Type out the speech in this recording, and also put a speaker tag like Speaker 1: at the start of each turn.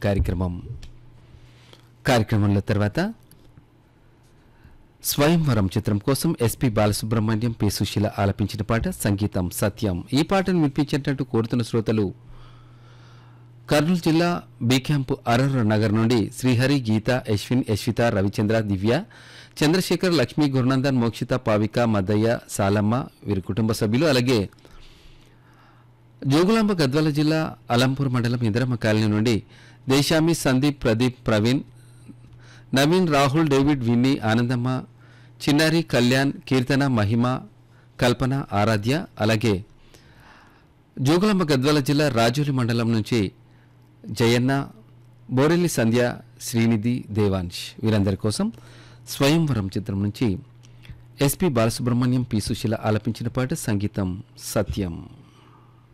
Speaker 1: కార్యక్రమం కార్యక్రమంలో తర్వాత స్వయంవరం చిత్రం కోసం ఎస్పి బాలసుబ్రహ్మణ్యం పి సుశీల ఆలపించిన పాట సంగీతం సత్యం ఈ పాటను వినిపించేటట్టు కోరుతున్న శ్రోతలు కర్నూలు జిల్లా బి క్యాంపు అరర్ నగర్ నుండి శ్రీహరి గీత యశ్విన్ యశ్విత రవిచంద్ర దివ్య చంద్రశేఖర్ లక్ష్మీ గురునందన్ మోక్షిత పావిక మద్దయ్య సాలమ్మ వీరి కుటుంబ సభ్యులు అలాగే జోగులాంబ గద్వాల జిల్లా అలంపూర్ మండలం ఇందిరమ్మ కాలనీ నుండి దేశామి సందీప్ ప్రదీప్ ప్రవీణ్ నవీన్ రాహుల్ డేవిడ్ విన్నీ ఆనందమ్మ చిన్నారి కళ్యాణ్ కీర్తన మహిమ కల్పన ఆరాధ్య అలాగే జోగులాంబ గద్వాల జిల్లా రాజోలి మండలం నుంచి జయన్న బోరెల్లి సంధ్య శ్రీనిధి దేవాంశ్ వీరందరి కోసం స్వయంవరం చిత్రం నుంచి ఎస్పి బాలసుబ్రహ్మణ్యం పి సుశీల ఆలపించిన పాట సంగీతం సత్యం